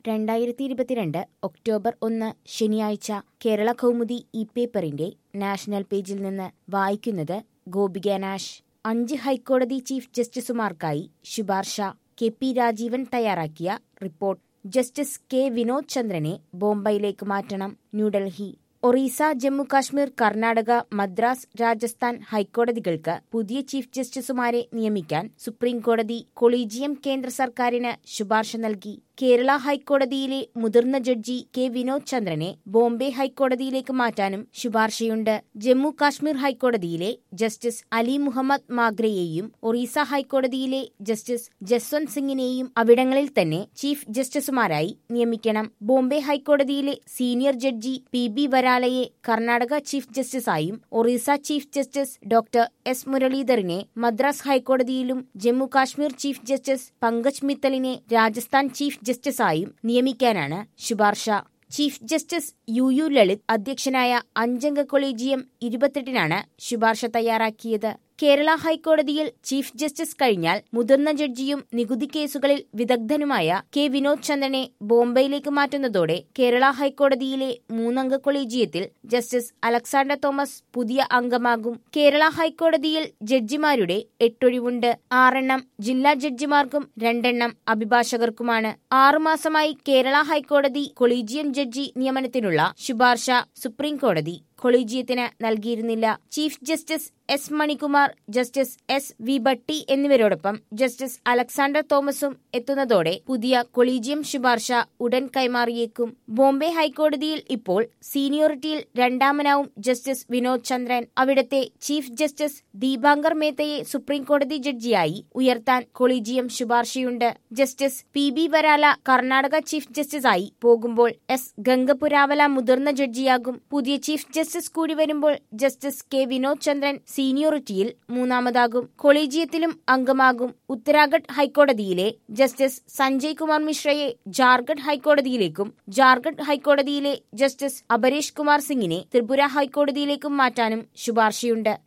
രണ്ടായിരത്തി ഇരുപത്തിരണ്ട് ഒക്ടോബർ ഒന്ന് ശനിയാഴ്ച കേരള കൗമുദി ഇ പേപ്പറിന്റെ നാഷണൽ പേജിൽ നിന്ന് വായിക്കുന്നത് ഗോപിക നാഷ് അഞ്ച് ഹൈക്കോടതി ചീഫ് ജസ്റ്റിസുമാർക്കായി ശുപാർശ കെ പി രാജീവൻ തയ്യാറാക്കിയ റിപ്പോർട്ട് ജസ്റ്റിസ് കെ വിനോദ് ചന്ദ്രനെ ബോംബെയിലേക്ക് മാറ്റണം ന്യൂഡൽഹി ഒറീസ ജമ്മു കാശ്മീർ കർണാടക മദ്രാസ് രാജസ്ഥാൻ ഹൈക്കോടതികൾക്ക് പുതിയ ചീഫ് ജസ്റ്റിസുമാരെ നിയമിക്കാൻ സുപ്രീം കോടതി കൊളീജിയം കേന്ദ്ര സർക്കാരിന് ശുപാർശ നൽകി കേരള ഹൈക്കോടതിയിലെ മുതിർന്ന ജഡ്ജി കെ വിനോദ് ചന്ദ്രനെ ബോംബെ ഹൈക്കോടതിയിലേക്ക് മാറ്റാനും ശുപാർശയുണ്ട് ജമ്മു കാശ്മീർ ഹൈക്കോടതിയിലെ ജസ്റ്റിസ് അലി മുഹമ്മദ് മാഗ്രയെയും ഒറീസ ഹൈക്കോടതിയിലെ ജസ്റ്റിസ് ജസ്വന്ത് സിംഗിനെയും അവിടങ്ങളിൽ തന്നെ ചീഫ് ജസ്റ്റിസുമാരായി നിയമിക്കണം ബോംബെ ഹൈക്കോടതിയിലെ സീനിയർ ജഡ്ജി പി ബി വരാലയെ കർണാടക ചീഫ് ജസ്റ്റിസായും Orissa chief justice doctor S മുരളീധറിനെ മദ്രാസ് ഹൈക്കോടതിയിലും ജമ്മു കാശ്മീർ ചീഫ് ജസ്റ്റിസ് പങ്കജ് മിത്തലിനെ രാജസ്ഥാൻ ചീഫ് ജസ്റ്റിസായും നിയമിക്കാനാണ് ശുപാർശ ചീഫ് ജസ്റ്റിസ് യു യു ലളിത് അധ്യക്ഷനായ അഞ്ചംഗ കൊളീജിയം ഇരുപത്തെട്ടിനാണ് ശുപാർശ തയ്യാറാക്കിയത് കേരള ഹൈക്കോടതിയിൽ ചീഫ് ജസ്റ്റിസ് കഴിഞ്ഞാൽ മുതിർന്ന ജഡ്ജിയും നികുതി കേസുകളിൽ വിദഗ്ധനുമായ കെ വിനോദ് ചന്ദ്രനെ ബോംബെയിലേക്ക് മാറ്റുന്നതോടെ കേരള ഹൈക്കോടതിയിലെ മൂന്നംഗ കൊളീജിയത്തിൽ ജസ്റ്റിസ് അലക്സാണ്ടർ തോമസ് പുതിയ അംഗമാകും കേരള ഹൈക്കോടതിയിൽ ജഡ്ജിമാരുടെ എട്ടൊഴിവുണ്ട് ആറെണ്ണം ജില്ലാ ജഡ്ജിമാർക്കും രണ്ടെണ്ണം അഭിഭാഷകർക്കുമാണ് ആറുമാസമായി കേരള ഹൈക്കോടതി കൊളീജിയം ജഡ്ജി നിയമനത്തിനുള്ള ശുപാർശ സുപ്രീം കോടതി കൊളീജിയത്തിന് നൽകിയിരുന്നില്ല chief justice S Manikumar justice S V Bhatti എന്നിവരോടൊപ്പം ജസ്റ്റിസ് അലക്സാണ്ടർ തോമസും എത്തുന്നതോടെ പുതിയ കൊളീജിയം ശുപാർശ ഉടൻ കൈമാറിയേക്കും ബോംബെ ഹൈക്കോടതിയിൽ ഇപ്പോൾ സീനിയോറിറ്റിയിൽ രണ്ടാമനാവും ജസ്റ്റിസ് വിനോദ് ചന്ദ്രൻ അവിടത്തെ ചീഫ് ജസ്റ്റിസ് ദീപാങ്കർ മേത്തയെ സുപ്രീം കോടതി ജഡ്ജിയായി ഉയർത്താൻ കൊളീജിയം ശുപാർശയുണ്ട് ജസ്റ്റിസ് പി ബി വരാല കർണാടക ചീഫ് ജസ്റ്റിസായി പോകുമ്പോൾ എസ് ഗംഗപുരാവല മുതിർന്ന ജഡ്ജിയാകും പുതിയ ചീഫ് ജസ്റ്റിസ് കൂടി വരുമ്പോൾ ജസ്റ്റിസ് കെ വിനോദ് ചന്ദ്രൻ സീനിയോറിറ്റിയിൽ മൂന്നാമതാകും കൊളീജിയത്തിലും അംഗമാകും ഉത്തരാഖണ്ഡ് ഹൈക്കോടതിയിലെ ജസ്റ്റിസ് സഞ്ജയ് കുമാർ മിശ്രയെ ജാർഖണ്ഡ് ഹൈക്കോടതിയിലേക്കും ജാർഖണ്ഡ് ഹൈക്കോടതിയിലെ ജസ്റ്റിസ് അപരേഷ് കുമാർ സിംഗിനെ ത്രിപുര ഹൈക്കോടതിയിലേക്കും മാറ്റാനും ശുപാർശയുണ്ട്